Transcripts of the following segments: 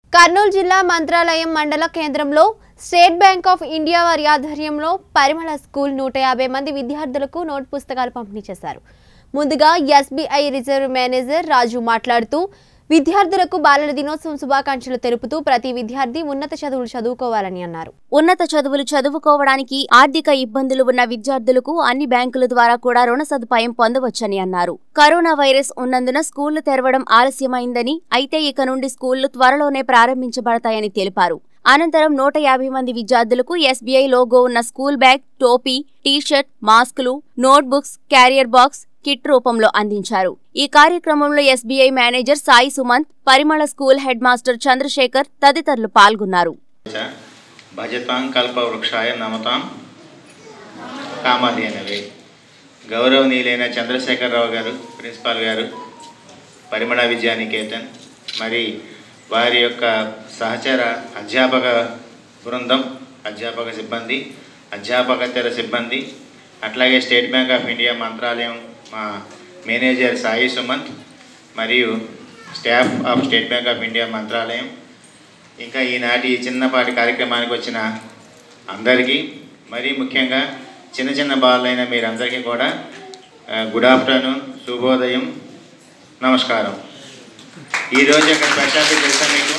కర్నూలు జిల్లా మంత్రాలయం మండల కేంద్రంలో స్టేట్ బ్యాంక్ ఆఫ్ ఇండియా వారి ఆధ్వర్యంలో పరిమళ స్కూల్ నూట యాభై మంది విద్యార్థులకు నోట్ పుస్తకాలు పంపిణీ చేశారు ముందుగా ఎస్బీఐ రిజర్వ్ మేనేజర్ రాజు మాట్లాడుతూ విద్యార్థులకు బాలల దినోత్సవం శుభాకాంక్షలు తెలుపుతూ ప్రతి విద్యార్థి ఉన్నత చదువులు చదువుకోవాలని అన్నారు ఉన్నత చదువులు చదువుకోవడానికి ఆర్థిక ఇబ్బందులు ఉన్న విద్యార్థులకు అన్ని బ్యాంకుల ద్వారా కూడా రుణ సదుపాయం పొందవచ్చని అన్నారు కరోనా వైరస్ ఉన్నందున స్కూళ్లు తెరవడం ఆలస్యమైందని అయితే ఇక నుండి స్కూళ్లు త్వరలోనే ప్రారంభించబడతాయని తెలిపారు అనంతరం నూట యాభై మంది విద్యార్థులకు ఎస్బీఐ లోగో ఉన్న స్కూల్ బ్యాగ్ టోపీ టీషర్ట్ మాస్కులు నోట్బుక్స్ క్యారియర్ బాక్స్ కిట్ రూపంలో అందించారు ఈ కార్యక్రమంలో SBI manager Sai Sumanth Parimala school head master Chandrasekhar తదితరులు పాల్గొన్నారు చ భజతాం కల్పవృక్షాయ నమతాం కామాధేనవే గౌరవనీయులైన చంద్రశేఖరరావు గారు ప్రిన్సిపాల్ గారు పరిమళ విద్యానికేతన్ మరి వారి యొక్క సహచర అధ్యాపక బృందం అధ్యాపక సిబ్బంది అధ్యాపకతర సిబ్బంది అట్లాగే State Bank of India Mantralayam మా మేనేజర్ సాయి సుమంత్ మరియు staff of State Bank of India Mantralayam ఇంకా ఈనాటి ఈ చిన్నపాటి కార్యక్రమానికి వచ్చిన అందరికీ మరీ ముఖ్యంగా చిన్న చిన్న బాలైన మీరందరికీ కూడా ఆ, గుడ్ ఆఫ్టర్నూన్ శుభోదయం నమస్కారం ఈరోజు యొక్క స్పెషాలిటీ తెలుసా మీకు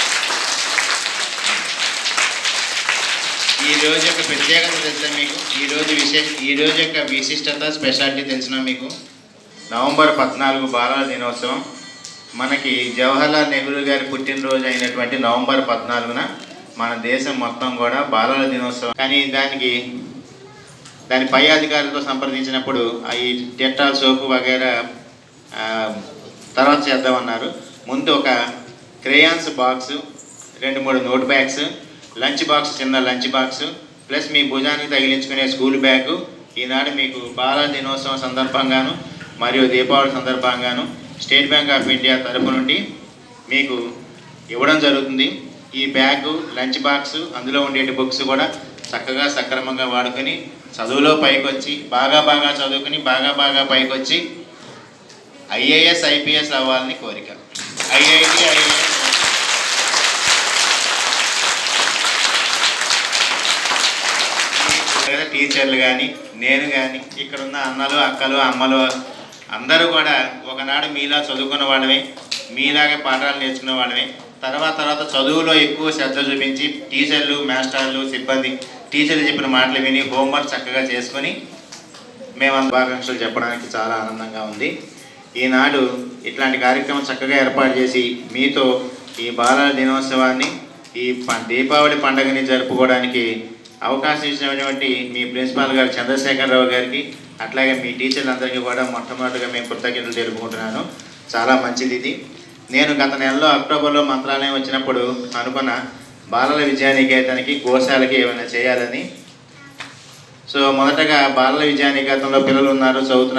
ఈ రోజు యొక్క ప్రత్యేకత తెలుసా మీకు ఈ రోజు విశేష ఈ రోజు యొక్క విశిష్టత స్పెషాలిటీ తెలిసిన మీకు నవంబర్ పద్నాలుగు బాలల దినోత్సవం మనకి జవహర్లాల్ నెహ్రూ గారి పుట్టినరోజు అయినటువంటి నవంబర్ పద్నాలుగున మన దేశం మొత్తం కూడా బాలల దినోత్సవం కానీ దానికి దాని పై అధికారులతో సంప్రదించినప్పుడు ఆ ఈ డెట్టాల్ సోపు వగైరా ఆ, తర్వాత చేద్దామన్నారు ముందు ఒక క్రేయాన్స్ బాక్స్ రెండు మూడు నోట్ బ్యాగ్స్ లంచ్ బాక్స్ చిన్న లంచ్ బాక్స్ ప్లస్ మీ భుజానికి తగిలించుకునే స్కూల్ బ్యాగ్ ఈనాడు మీకు బాలల దినోత్సవం సందర్భంగాను మరియు దీపావళి సందర్భంగాను స్టేట్ బ్యాంక్ ఆఫ్ ఇండియా తరపు నుండి మీకు ఇవ్వడం జరుగుతుంది ఈ బ్యాగ్ లంచ్ బాక్స్ అందులో ఉండే బుక్స్ కూడా చక్కగా సక్రమంగా వాడుకొని చదువులో పైకి వచ్చి బాగా బాగా చదువుకుని బాగా బాగా పైకి వచ్చి ఐఏఎస్ ఐపీఎస్ అవ్వాలని కోరిక ఐఐటి ఐఏఎస్ టీచర్లు కానీ నేను కానీ ఇక్కడ ఉన్న అన్నలు అక్కలు అమ్మలు అందరూ కూడా ఒకనాడు మీలా చదువుకున్న వాళ్ళమే మీలాగే పాఠాలు నేర్చుకునే వాళ్ళమే తర్వాత తర్వాత చదువులో ఎక్కువ శ్రద్ధ చూపించి టీచర్లు మాస్టర్లు సిబ్బంది టీచర్లు చెప్పిన మాటలు విని హోంవర్క్ చక్కగా చేసుకొని మేము శుభాకాంక్షలు చెప్పడానికి చాలా ఆనందంగా ఉంది ఈనాడు ఇట్లాంటి కార్యక్రమం చక్కగా ఏర్పాటు చేసి మీతో ఈ బాలల దినోత్సవాన్ని ఈ ప- దీపావళి పండుగని జరుపుకోవడానికి అవకాశం ఇచ్చినటువంటి మీ ప్రిన్సిపాల్ గారు చంద్రశేఖరరావు గారికి అట్లాగే మీ టీచర్లందరికీ కూడా మొట్టమొదటిగా మేము కృతజ్ఞతలు తెలుపుకుంటున్నాను చాలా మంచిది ఇది నేను గత నెలలో అక్టోబర్లో మంత్రాలయం వచ్చినప్పుడు అనుకున్న బాలల విద్యానికేతనికి గోశాలకి ఏమైనా చేయాలని సో మొదటగా బాలల విద్యానికేతనంలో పిల్లలు ఉన్నారు చదువుతున్నారు